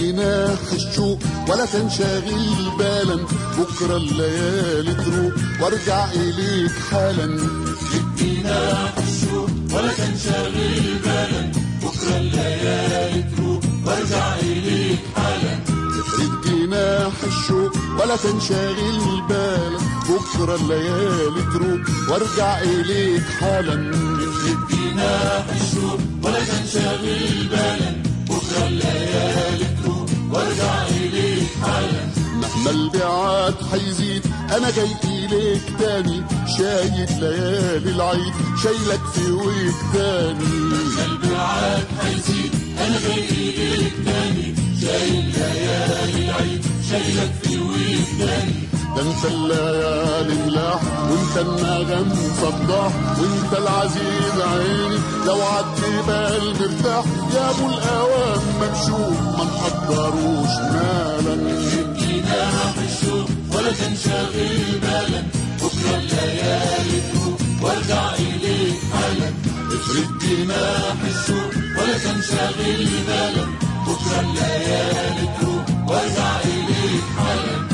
جناح الشوق ولا تنشغل بالا بكرة الليالي تروق وارجع إليك حالا جناح الشوق ولا تنشغل بالا بكرة الليالي تروق وارجع إليك حالا افرد جناح الشوق ولا تنشغل بالك بكرة الليالي تروق وارجع إليك حالا جناح الشوق ولا تنشغل بالا بكرة الليالي تروق وارجع إليك حالا مهما البعاد حيزيد انا جاي اليك تاني شايل ليالي العيد شايلك في وجداني البعاد حيزيد أنا جاي إليك تاني شايل ليالي العيد شايلك في وجداني ده انت الليالي ملاح وانت النغم صداح وانت العزيز عيني لو عدي بال مرتاح يا ابو الاوام ممشوق ما نقدروش مالا جناح الشوق ولا تنشغل بالا بكرة الليالي تروق وارجع إليك حالا افرد جناح الشوق ولا تنشغل بالا بكرة الليالي تروق وارجع إليك حالا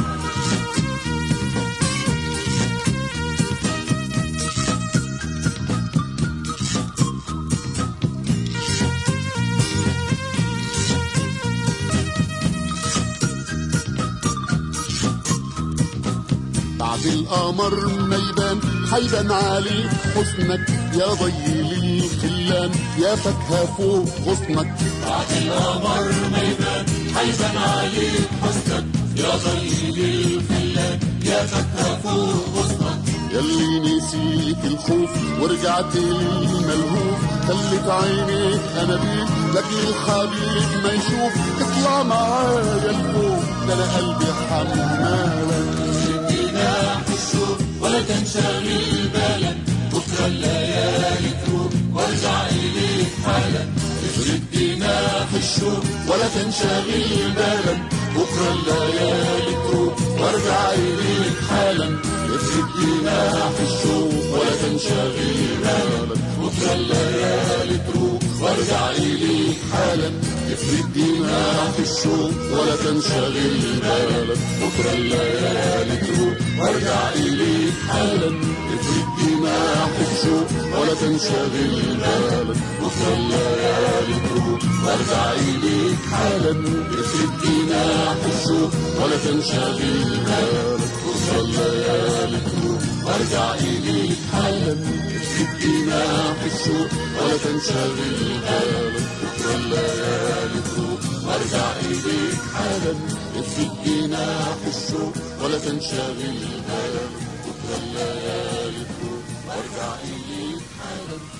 بعد القمر ما يبان حيبان عليك حسنك يا ضيل الخلان يا فاكهة فوق غصنك بعد القمر ما يبان حيبان عليك حسنك يا ضيل الخلان يا فاكهة فوق غصنك يلي نسيت الخوف ورجعت للملهوف خلت عينيك انابيب لاجل الحبيب ما يشوف اطلع معايا لفوق ده انا قلبي حمالك جناح الشوق ولا تنشغل بالا بكرة الليالي تروق وارجع إليك حالا افرد جناح الشوق ولا تنشغل بالا بكرة الليالي تروق وارجع إليك حالا افرد جناح الشوق ولا تنشغل بالك بكرة الليالي تروق وارجع إليك حالا افرد جناح الشوق ولا تنشغل بالك بكرة الليالي تروق وارجع إليك حالا افرد جناح الشوق ولا تنشغل بالك بكرة الليالي تروق وارجع إليك حالا افرد جناح الشوق ولا تنشغل بالك بكرة الليالي تروق وارجع إليك حالا افرد جناح الشوق ولا تنشغل بالك بكرة الليالي تروق وارجع إليك حالا افرد جناح الشوق ولا تنشغل بالك بكرة الليالي